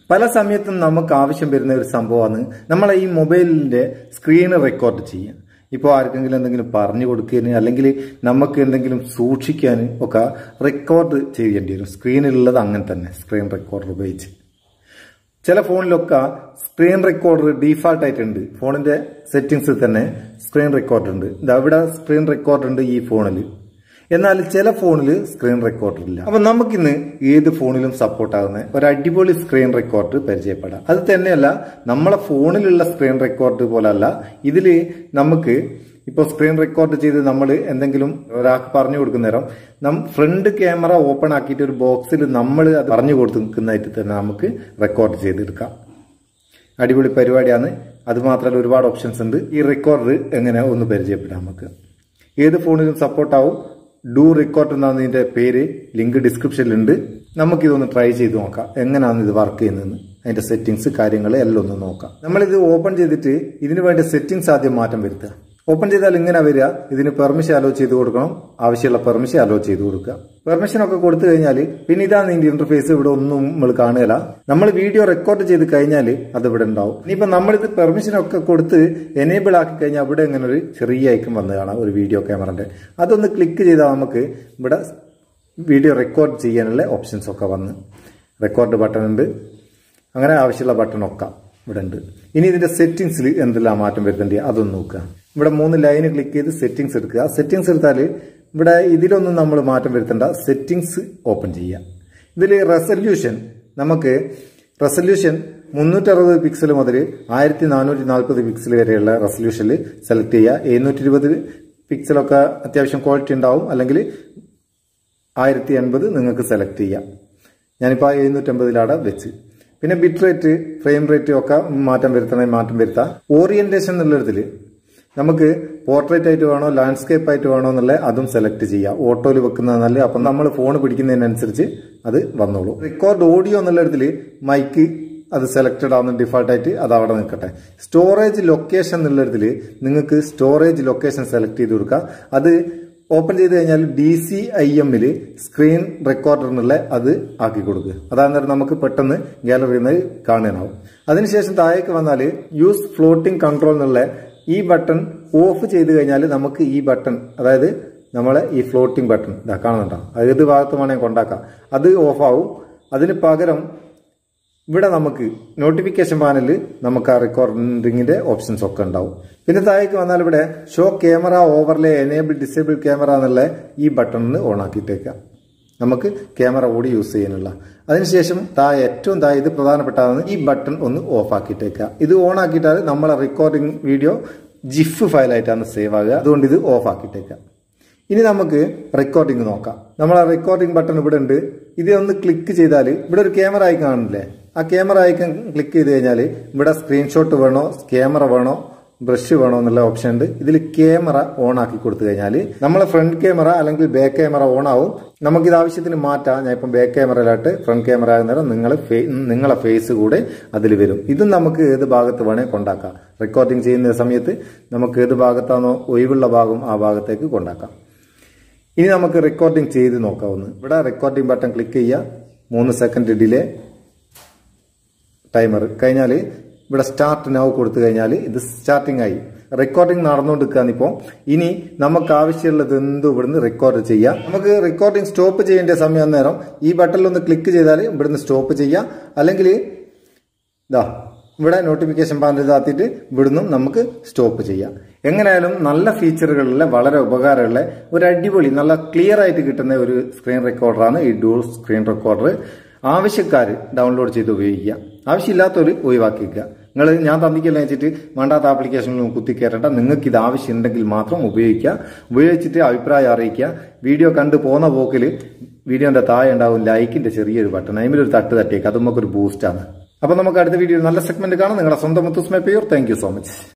പല സമയത്തും നമുക്ക് ആവശ്യം വരുന്ന ഒരു സംഭവമാണ് നമ്മളെ ഈ മൊബൈലിന്റെ സ്ക്രീൻ റെക്കോർഡ് ചെയ്യാൻ ഇപ്പോൾ ആർക്കെങ്കിലും എന്തെങ്കിലും പറഞ്ഞു കൊടുക്കാൻ അല്ലെങ്കിൽ നമുക്ക് എന്തെങ്കിലും സൂക്ഷിക്കാൻ ഒക്കെ റെക്കോർഡ് ചെയ്യേണ്ടി വരും സ്ക്രീനിലുള്ളത് അങ്ങനെ തന്നെ സ്ക്രീൻ റെക്കോർഡർ ഉപയോഗിച്ച് ചില ഫോണിലൊക്കെ സ്ക്രീൻ റെക്കോർഡർ ഡീഫാൾട്ട് ആയിട്ടുണ്ട് ഫോണിന്റെ സെറ്റിംഗ്സിൽ തന്നെ സ്ക്രീൻ റെക്കോർഡർ ഉണ്ട് ഇത് അവിടെ സ്ക്രീൻ റെക്കോർഡർ ഉണ്ട് ഈ ഫോണിൽ എന്നാൽ ചില ഫോണിൽ സ്ക്രീൻ റെക്കോർഡർ ഇല്ല അപ്പൊ നമുക്കിന്ന് ഏത് ഫോണിലും സപ്പോർട്ട് ആകുന്ന ഒരു അടിപൊളി സ്ക്രീൻ റെക്കോർഡ് പരിചയപ്പെടാം അത് തന്നെയല്ല നമ്മളെ ഫോണിലുള്ള സ്ക്രീൻ റെക്കോർഡ് പോലല്ല ഇതിൽ നമുക്ക് ഇപ്പോൾ സ്ക്രീൻ റെക്കോർഡ് ചെയ്ത് നമ്മൾ എന്തെങ്കിലും ഒരാൾക്ക് പറഞ്ഞു കൊടുക്കുന്ന നേരം നം ഫ്രണ്ട് ക്യാമറ ഓപ്പൺ ആക്കിയിട്ട് ഒരു ബോക്സിൽ നമ്മൾ അത് പറഞ്ഞു കൊടുക്കുന്നതായിട്ട് തന്നെ നമുക്ക് റെക്കോർഡ് ചെയ്തെടുക്കാം അടിപൊളി പരിപാടിയാണ് അത് മാത്രമല്ല ഒരുപാട് ഓപ്ഷൻസ് ഉണ്ട് ഈ റെക്കോർഡർ എങ്ങനെ ഒന്ന് പരിചയപ്പെടാം നമുക്ക് ഏത് ഫോണിലും സപ്പോർട്ടാവും ഡു റെക്കോർഡ് എന്നാണ് ഇതിന്റെ പേര് ലിങ്ക് ഡിസ്ക്രിപ്ഷനിലുണ്ട് നമുക്കിതൊന്ന് ട്രൈ ചെയ്ത് നോക്കാം എങ്ങനെയാണ് ഇത് വർക്ക് ചെയ്യുന്നതെന്ന് അതിന്റെ സെറ്റിംഗ്സ് കാര്യങ്ങൾ എല്ലാം ഒന്ന് നോക്കാം നമ്മളിത് ഓപ്പൺ ചെയ്തിട്ട് ഇതിന് വേണ്ട സെറ്റിംഗ്സ് ആദ്യം മാറ്റം വരുത്തുക ഓപ്പൺ ചെയ്താൽ ഇങ്ങനെ വരിക ഇതിന് പെർമിഷൻ അലോ ചെയ്ത് കൊടുക്കണം ആവശ്യമുള്ള പെർമിഷൻ അലോ ചെയ്ത് കൊടുക്കുക പെർമിഷൻ ഒക്കെ കൊടുത്തു കഴിഞ്ഞാൽ പിന്നെ ഇതാണ് ഇതിന്റെ ഇന്റർഫേസ് ഇവിടെ ഒന്നും നമ്മൾ കാണുകയില്ല നമ്മൾ വീഡിയോ റെക്കോർഡ് ചെയ്ത് കഴിഞ്ഞാൽ അത് ഇവിടെ ഉണ്ടാവും ഇനിയിപ്പോ നമ്മളിത് പെർമിഷൻ ഒക്കെ കൊടുത്ത് എനേബിൾ ആക്കി കഴിഞ്ഞാൽ അവിടെ ഇങ്ങനെ ഒരു ചെറിയ ഐക്കൺ വന്ന് കാണാം ഒരു വീഡിയോ ക്യാമറന്റെ അതൊന്ന് ക്ലിക്ക് ചെയ്താൽ നമുക്ക് ഇവിടെ വീഡിയോ റെക്കോർഡ് ചെയ്യാനുള്ള ഓപ്ഷൻസ് ഒക്കെ വന്ന് റെക്കോർഡ് ബട്ടൺ ഉണ്ട് അങ്ങനെ ആവശ്യമുള്ള ബട്ടൺ ഒക്കെ ഇവിടെ ഉണ്ട് ഇനി ഇതിന്റെ സെറ്റിംഗ്സിൽ എന്തെല്ലാം മാറ്റം വരുത്തേണ്ടി അതൊന്ന് നോക്കുക ഇവിടെ മൂന്ന് ലൈന് ക്ലിക്ക് ചെയ്ത് സെറ്റിംഗ്സ് എടുക്കുക സെറ്റിംഗ്സ് എടുത്താൽ ഇവിടെ ഇതിലൊന്നും നമ്മൾ മാറ്റം വരുത്തേണ്ട സെറ്റിംഗ്സ് ഓപ്പൺ ചെയ്യുക ഇതിൽ റെസല്യൂഷൻ നമുക്ക് റെസല്യൂഷൻ മുന്നൂറ്ററുപത് പിക്സൽ മുതൽ ആയിരത്തി നാനൂറ്റി നാൽപ്പത് പിക്സൽ വരെയുള്ള റെസല്യൂഷനിൽ സെലക്ട് ചെയ്യുക എഴുന്നൂറ്റി ഇരുപത് പിക്സലൊക്കെ അത്യാവശ്യം ക്വാളിറ്റി ഉണ്ടാവും അല്ലെങ്കിൽ ആയിരത്തി എൺപത് നിങ്ങൾക്ക് സെലക്ട് ചെയ്യാം ഞാനിപ്പോൾ എഴുന്നൂറ്റമ്പതിലാണ് വെച്ച് പിന്നെ ബിറ്റ് റേറ്റ് ഫ്രെയിം റേറ്റ് ഒക്കെ മാറ്റം വരുത്തണമെങ്കിൽ മാറ്റം വരുത്താം ഓറിയന്റേഷൻ എന്നുള്ളതിൽ നമുക്ക് പോർട്രേറ്റ് ആയിട്ട് വേണോ ലാൻഡ്സ്കേപ്പ് ആയിട്ട് വേണോ എന്നുള്ള അതും സെലക്ട് ചെയ്യാം ഓട്ടോയിൽ വെക്കുന്നത് നല്ല അപ്പം നമ്മൾ ഫോൺ പിടിക്കുന്നതിനനുസരിച്ച് അത് വന്നോളൂ റെക്കോർഡ് ഓഡിയോ എന്നുള്ളതിൽ മൈക്ക് അത് സെലക്റ്റഡ് ആവുന്ന ഡിഫാൾട്ട് ആയിട്ട് അത് അവിടെ നിൽക്കട്ടെ സ്റ്റോറേജ് ലൊക്കേഷൻ എന്നുള്ളതിൽ നിങ്ങൾക്ക് സ്റ്റോറേജ് ലൊക്കേഷൻ സെലക്ട് ചെയ്ത് കൊടുക്കുക അത് ഓപ്പൺ ചെയ്ത് കഴിഞ്ഞാൽ ഡി സി ഐ എമ്മില് സ്ക്രീൻ റെക്കോർഡർ എന്നുള്ള അത് ആക്കി കൊടുക്കുക അതാകുന്നേരം നമുക്ക് പെട്ടെന്ന് ഗാലറിയിൽ നിന്ന് കാണാനാവും അതിനുശേഷം താഴേക്ക് വന്നാൽ യൂസ് ഫ്ലോട്ടിംഗ് കൺട്രോൾ എന്നുള്ള ഈ ബട്ടൺ ഓഫ് ചെയ്ത് കഴിഞ്ഞാൽ നമുക്ക് ഈ ബട്ടൺ അതായത് നമ്മളെ ഈ ഫ്ലോട്ടിംഗ് ബട്ടൺ ഇതാ കാണുന്നുണ്ടോ അത് ഏത് ഭാഗത്ത് വേണമെങ്കിൽ കൊണ്ടാക്കാം അത് ഓഫാവും അതിന് പകരം ഇവിടെ നമുക്ക് നോട്ടിഫിക്കേഷൻ പാനലിൽ നമുക്ക് ആ റെക്കോർഡിങ്ങിന്റെ ഓപ്ഷൻസ് ഒക്കെ ഉണ്ടാവും പിന്നെ താഴേക്ക് വന്നാൽ ഇവിടെ show camera overlay enable disable camera എന്നുള്ള ഈ ബട്ടണിന് ഓൺ ആക്കിയിട്ടേക്കാം നമുക്ക് ക്യാമറ കൂടി യൂസ് ചെയ്യാനുള്ള അതിനുശേഷം താഴെ ഏറ്റവും താഴെ ഇത് പ്രധാനപ്പെട്ടതാണ് ഈ ബട്ടൺ ഒന്ന് ഓഫ് ആക്കിയിട്ടേക്കുക ഇത് ഓൺ ആക്കിയിട്ടാൽ നമ്മളെ റെക്കോർഡിംഗ് വീഡിയോ ജിഫ് ഫയലായിട്ടാണ് സേവ് ആകുക അതുകൊണ്ട് ഇത് ഓഫ് ആക്കിയിട്ടേക്കാം ഇനി നമുക്ക് റെക്കോർഡിംഗ് നോക്കാം നമ്മളെ റെക്കോർഡിംഗ് ബട്ടൺ ഇവിടെ ഉണ്ട് ഇത് ഒന്ന് ക്ലിക്ക് ചെയ്താൽ ഇവിടെ ഒരു ക്യാമറ ഐക്കൺ കാണില്ലേ ആ ക്യാമറ ഐക്കൺ ക്ലിക്ക് ചെയ്ത് കഴിഞ്ഞാൽ ഇവിടെ സ്ക്രീൻഷോട്ട് വേണോ ക്യാമറ വേണോ ബ്രഷ് വേണോ എന്നുള്ള ഓപ്ഷൻ ഉണ്ട് ഇതിൽ ക്യാമറ ഓൺ ആക്കി കൊടുത്തു കഴിഞ്ഞാൽ നമ്മളെ ഫ്രണ്ട് ക്യാമറ അല്ലെങ്കിൽ ബാക്ക് ക്യാമറ ഓൺ ആവും നമുക്കിത് ആവശ്യത്തിന് മാറ്റാം ഞാൻ ഇപ്പം ബാക്ക് ക്യാമറയിലായിട്ട് ഫ്രണ്ട് ക്യാമറ ആകുന്നേരം നിങ്ങൾ നിങ്ങളെ ഫേസ് കൂടെ അതിൽ വരും ഇതും നമുക്ക് ഏത് ഭാഗത്ത് വേണേ കൊണ്ടാക്കാം റെക്കോർഡിംഗ് ചെയ്യുന്ന സമയത്ത് നമുക്ക് ഏത് ഭാഗത്താണോ ഒഴിവുള്ള ഭാഗം ആ ഭാഗത്തേക്ക് കൊണ്ടാക്കാം ഇനി നമുക്ക് റെക്കോർഡിംഗ് ചെയ്ത് നോക്കാവുന്ന ഇവിടെ റെക്കോർഡിംഗ് ബട്ടൺ ക്ലിക്ക് ചെയ്യുക മൂന്ന് സെക്കൻഡ് ഡിലേ ടൈമർ കഴിഞ്ഞാൽ ഇവിടെ സ്റ്റാർട്ട് നൗ കൊടുത്തു കഴിഞ്ഞാൽ ഇത് സ്റ്റാർട്ടിംഗ് ആയി റെക്കോർഡിംഗ് നടന്നുകൊണ്ടിരിക്കുകയാണ് ഇപ്പോൾ ഇനി നമുക്ക് ആവശ്യമുള്ളത് എന്തും ഇവിടുന്ന് റെക്കോർഡ് ചെയ്യാം നമുക്ക് റെക്കോർഡിംഗ് സ്റ്റോപ്പ് ചെയ്യേണ്ട സമയം നേരം ഈ ബട്ടണിൽ ഒന്ന് ക്ലിക്ക് ചെയ്താൽ ഇവിടുന്ന് സ്റ്റോപ്പ് ചെയ്യാം അല്ലെങ്കിൽ ഇതാ ഇവിടെ നോട്ടിഫിക്കേഷൻ പാനൽ ഇതാത്തിയിട്ട് ഇവിടുന്ന് നമുക്ക് സ്റ്റോപ്പ് ചെയ്യാം എങ്ങനെയായാലും നല്ല ഫീച്ചറുകളിലെ വളരെ ഉപകാരമുള്ള ഒരു അടിപൊളി നല്ല ക്ലിയർ ആയിട്ട് കിട്ടുന്ന ഒരു സ്ക്രീൻ റെക്കോർഡറാണ് ഈ ഡൂൾ സ്ക്രീൻ റെക്കോർഡർ ആവശ്യക്കാർ ഡൗൺലോഡ് ചെയ്ത് ഉപയോഗിക്കുക ആവശ്യമില്ലാത്തവർ ഒഴിവാക്കിക്കുക നിങ്ങൾ ഞാൻ തന്നിക്കല്ല വെച്ചിട്ട് വേണ്ടാത്ത ആപ്ലിക്കേഷനിലും കുത്തിക്കയറണ്ട നിങ്ങൾക്ക് ഇത് ആവശ്യമുണ്ടെങ്കിൽ മാത്രം ഉപയോഗിക്കുക ഉപയോഗിച്ചിട്ട് അഭിപ്രായം അറിയിക്കുക വീഡിയോ കണ്ടു പോകുന്ന പോക്കിൽ വീഡിയോന്റെ താഴെ ഉണ്ടാവും ലൈക്കിന്റെ ചെറിയൊരു ബട്ടൺ അതിലൊരു തട്ട് തട്ടിയേക്ക് അത് നമുക്കൊരു ബൂസ്റ്റാണ് അപ്പൊ നമുക്ക് അടുത്ത വീഡിയോ നല്ല സെഗ്മെന്റ് കാണാം നിങ്ങളുടെ സ്വന്തം മുത്തുസ്മേ പേർ താങ്ക് യു സോ മച്ച്